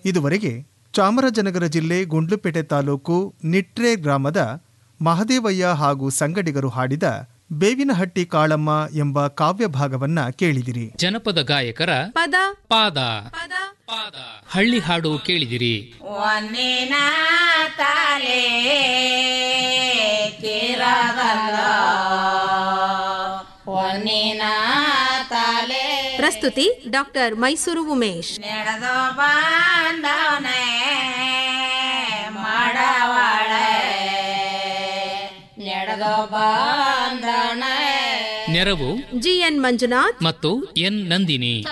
ಇದುವರೆಗೆ ಚಾಮರಾಜನಗರ ಜಿಲ್ಲೆ ಗುಂಡ್ಲುಪೇಟೆ ತಾಲೂಕು ನಿಟ್ರೆ ಗ್ರಾಮದ ಮಹದೇವಯ್ಯ ಹಾಗೂ ಸಂಗಡಿಗರು ಹಾಡಿದ ಬೇವಿನಹಟ್ಟಿ ಕಾಳಮ್ಮ ಎಂಬ ಕಾವ್ಯ ಭಾಗವನ್ನ ಕೇಳಿದಿರಿ ಜನಪದ ಗಾಯಕರ ಪದ ಪಾದ ಪದ ಪಾದ ಹಳ್ಳಿ ಹಾಡು ಕೇಳಿದಿರಿ ಒನ್ನಿನ ತಾಲೆ ಕಿರಗಲ್ಲ ಒನ್ನಿನ ತಾಲೆ ಪ್ರಸ್ತುತಿ ಡಾಕ್ಟರ್ ಮೈಸೂರು ಉಮೇಶ್ ನಡೆದು ಬಂದವನೇ ಮಾಡವಾಳೆ ನಡೆದು ಬಂದವನೇ ನೆರವು ಜಿಎನ್ ಮಂಜುನಾಥ್ ಮತ್ತು ಎನ್ ನಂದಿನಿ